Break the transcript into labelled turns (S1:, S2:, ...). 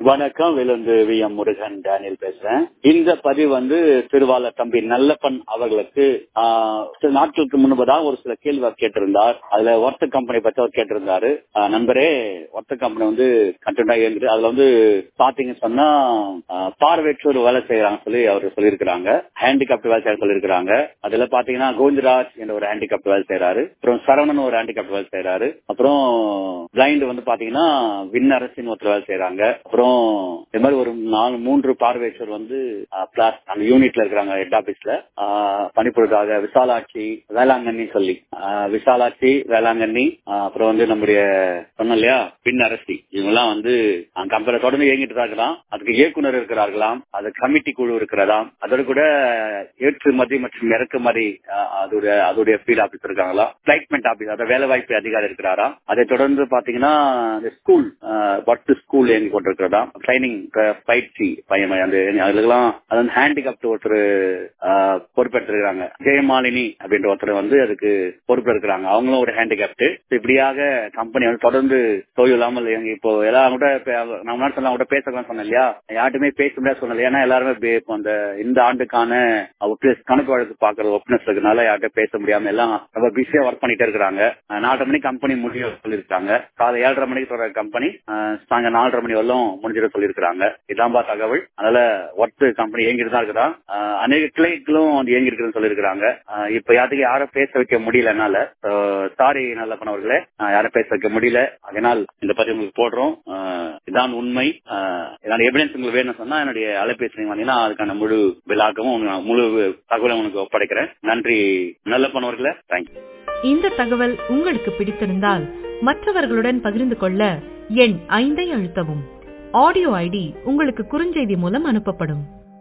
S1: வணக்கம் விழுந்து V M Murugan Daniel பேசுறேன் இந்த பதிவு வந்து திருவாளர் தம்பி நல்லப்பன் அவர்களுக்கு ஆஹ், சில நாட்களுக்கு முன்பதாக ஒரு சில கேள்வி அவர் கேட்டிருந்தார் அதுல ஒர்த்த கம்பெனி பத்தி அவர் கேட்டிருந்தாரு ஆஹ், நண்பரே ஒர்த்த கம்பெனி வந்து கண்டென்டா இயங்குது அதுல வந்து பாத்தீங்கன்னு சொன்னா ஆஹ், பார்வையற்றோர் வேலை செய்யறாங்க சொல்லி அவர் சொல்லியிருக்கிறாங்க ஹேண்டிகாப்ட் வேலை செய்ய சொல்லியிருக்கிறாங்க அதுல பாத்தீங்கன்னா கோவிந்தராஜ் என்ற ஒரு ஹேண்டிகாப்ட் வேலை செய்யறாரு அப்புறம் சரவணன் ஒரு ஹேண்டிகாப்ட் வேலை செய்யறாரு அப்புறம் பிளைண்ட் வந்து பாத்தீங்கன்னா விண்ணரசின் ஒருத்தர் வேலை செய்யறாங்க அப்புறம் இது மாதிரி ஒரு நாலு மூன்று பார்வையற்றோர் வந்து ஆஹ், பிளாஸ் அந்த யூனிட்ல இருக்கிறாங்க ஹெட் ஆபீஸ்ல பணிபுரிதாக விசாலாட்சி வேளாங்கண்ணி சொல்லி ஆஹ், விசாலாட்சி வேளாங்கண்ணி ஆஹ், அப்புறம் வந்து நம்முடைய சொன்னோம் இல்லையா பின்னரசி இவங்கெல்லாம் வந்து கம்பெனி தொடர்ந்து இயங்கிட்டு தான் இருக்கலாம் அதுக்கு இயக்குனர் இருக்கிறார்களாம் அது கமிட்டி குழு இருக்கிறதாம் அதோடு கூட ஏற்றுமதி மற்றும் இறக்குமதி ஆஹ், அதோட அதோடைய ஃபீல்ட் ஆபீஸ் இருக்காங்களா பிளைட்மெண்ட் ஆபீஸ் அதாவது வேலை வாய்ப்பு அதிகாரி இருக்கிறாரா அதை தொடர்ந்து பாத்தீங்கன்னா ஸ்கூல் பட்டு ஸ்கூல் இயங்கி கொண்டிருக்கிறதா ட்ரைனிங் பயிற்சி பையன் அந்த அதுக்கெல்லாம் அது வந்து ஹேண்டிகாப்ட் ஒருத்தர் ஆஹ், பொறுப்பேற்றிருக்கிறாங்க ஜெயமாலினி அப்படின்ற ஒருத்தர் வந்து அதுக்கு பொறுப்பேற்கிறாங்க அவங்களும் ஒரு ஹேண்டிகாப்ட் இப்படியாக கம்பெனி வந்து தொடர்ந்து தொழில் இல்லாமல் இயங்கி இப்போ எல்லாம் கூட பே- நான் முன்னாடி சொன்ன கூட பேசலாம் சொன்னேன் இல்லையா யார்ட்டுமே பேச முடியாது சொன்னது ஏன்னா எல்லாருமே பே- இப்போ அந்த இந்த ஆண்டுக்கான ஒப்னஸ் கணக்கு வழக்கு பாக்குற ஒப்னஸ் இருக்கனால யார்கிட்ட பேச முடியாம எல்லாம் ரொம்ப பிஸியா ஒர்க் பண்ணிட்டே இருக்கிறாங்க அஹ் நாலரை மணிக்கு கம்பெனி முடிய சொல்லியிருக்காங்க காலை ஏழரை மணிக்கு சொல்ற கம்பெனி சாயங்காலம் நாலரை மணி வரலும் முடிஞ்சிட சொல்லியிருக்காங்க இதான்பா தகவல் அதனால ஒர்க் கம்பெனி இயங்கிட்டு தான் இருக்குதா அஹ் அநேக கிளைகளும் வந்து இயங்கி இருக்குதுன்னு சொல்லியிருக்காங்க அஹ் இப்ப யாருக்கு யாரும் பேச வைக்க முடியல என்னால சாரி நல்ல பண்ணவர்களே அஹ் யாரும் பேச வைக்க முடியல அதனால் இந்த பதிவு உங்களுக்கு போடுறோம் அஹ் இதான் உண்மை அஹ் இதோட எவிடன்ஸ் உங்களுக்கு வேணும்னு சொன்னா என்னுடைய அலைபேசி வந்தீங்கன்னா அதுக்கான முழு விழாக்கவும் உங்களுக்கு முழு தகவலும் உங்களுக்கு ஒப்படைக்கிறேன் நன்றி நல்ல பண்ணவர்களே தேங்க்யூ
S2: இந்த தகவல் உங்களுக்கு பிடித்திருந்தால் மற்றவர்களுடன் பகிர்ந்து கொள்ள எண் ஐந்தை அழுத்தவும் ஆடியோ ஐடி உங்களுக்கு குறுஞ்செய்தி மூலம் அனுப்பப்படும்